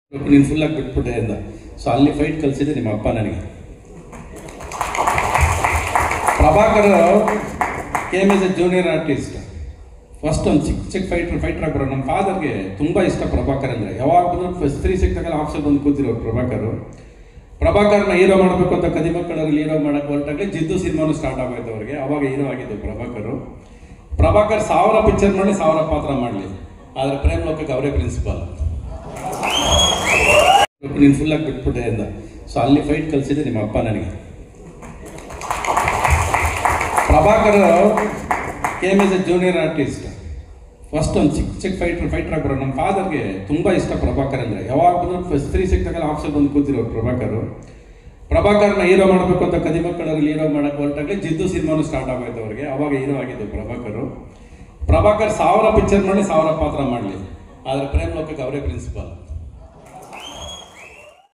ನೀನು ಫುಲ್ಲಾಗಿ ಬಿಟ್ಬಿಟ್ಟೆ ಅಂದ ಸೊ ಅಲ್ಲಿ ಫೈಟ್ ಕಲಿಸಿದೆ ನಿಮ್ಮ ಅಪ್ಪ ನನಗೆ Prabhakar K M S A junior artist first ಒಂದು ಚಿಕ್ಕ ಚಿಕ್ಕ ಫೈಟ್ರ್ ಫೈಟ್ರ್ ಆಗ್ಬರೋ ನಮ್ಮ ಫಾದರ್ಗೆ ತುಂಬ ಇಷ್ಟ ಪ್ರಭಾಕರ್ ಅಂದರೆ ಯಾವಾಗ ಬಂದ್ರು ಫ್ರೀ ಸಿಕ್ತಾಗಲ್ಲ ಆಫೀಸಲ್ಲಿ ಬಂದು ಕೂತಿರೋರು ಪ್ರಭಾಕರ್ ಪ್ರಭಾಕರ್ನ ಹೀರೋ ಮಾಡಬೇಕು ಅಂತ ಕದಿ ಮಕ್ಕಳಲ್ಲಿ ಹೀರೋ ಮಾಡಕ್ಕೆ ಹೊರಟಾಗ ಜಿದ್ದು ಸಿನಿಮಾನು ಸ್ಟಾರ್ಟ್ ಆಗೋಯ್ತು ಅವ್ರಿಗೆ ಅವಾಗ ಹೀರೋ ಆಗಿದ್ದು ಪ್ರಭಾಕರ್ ಪ್ರಭಾಕರ್ ಸಾವಿರ ಪಿಕ್ಚರ್ ಮಾಡಿ ಸಾವಿರ ಪಾತ್ರ ಮಾಡಲಿ ಆದರೆ ಪ್ರೇಮ್ ಲೋಕಕ್ಕೆ ಅವರೇ ಪ್ರಿನ್ಸಿಪಾಲ್ ನೀನು ಫುಲ್ಲಾಗಿ ಬಿಟ್ಬಿಟ್ಟೆ ಅಂದ ಸೊ ಅಲ್ಲಿ ಫೈಟ್ ಕಲಿಸಿದೆ ನಿಮ್ಮ ಅಪ್ಪ ನನಗೆ Prabhakar K M S A junior artist first ಒಂದು ಚಿಕ್ಕ ಚಿಕ್ಕ ಫೈಟ್ರ್ ಫೈಟ್ರ್ ಆಗ್ಬರೋ ನಮ್ಮ ಫಾದರ್ಗೆ ತುಂಬ ಇಷ್ಟ ಪ್ರಭಾಕರ್ ಅಂದರೆ ಯಾವಾಗ ಬಂದ್ರು ಫ್ರೀ ಸಿಕ್ತಾಗಲ್ಲ ಆಫೀಸಲ್ಲಿ ಬಂದು ಕೂತಿರೋರು ಪ್ರಭಾಕರ್ ಪ್ರಭಾಕರ್ನ ಹೀರೋ ಮಾಡಬೇಕು ಅಂತ ಕದಿ ಮಕ್ಕಳಲ್ಲಿ ಹೀರೋ ಮಾಡಕ್ಕೆ ಹೊರಟಾಗ ಜಿದ್ದು ಸಿನಿಮಾನು ಸ್ಟಾರ್ಟ್ ಆಗೋಯ್ತು ಅವ್ರಿಗೆ ಅವಾಗ ಹೀರೋ ಆಗಿದ್ದು ಪ್ರಭಾಕರ್ ಪ್ರಭಾಕರ್ ಸಾವಿರ ಪಿಕ್ಚರ್ ಮಾಡಿ ಸಾವಿರ ಪಾತ್ರ ಮಾಡಲಿ ಆದರೆ ಪ್ರೇಮ್ ಲೋಕಕ್ಕೆ ಅವರೇ ಪ್ರಿನ್ಸಿಪಾಲ್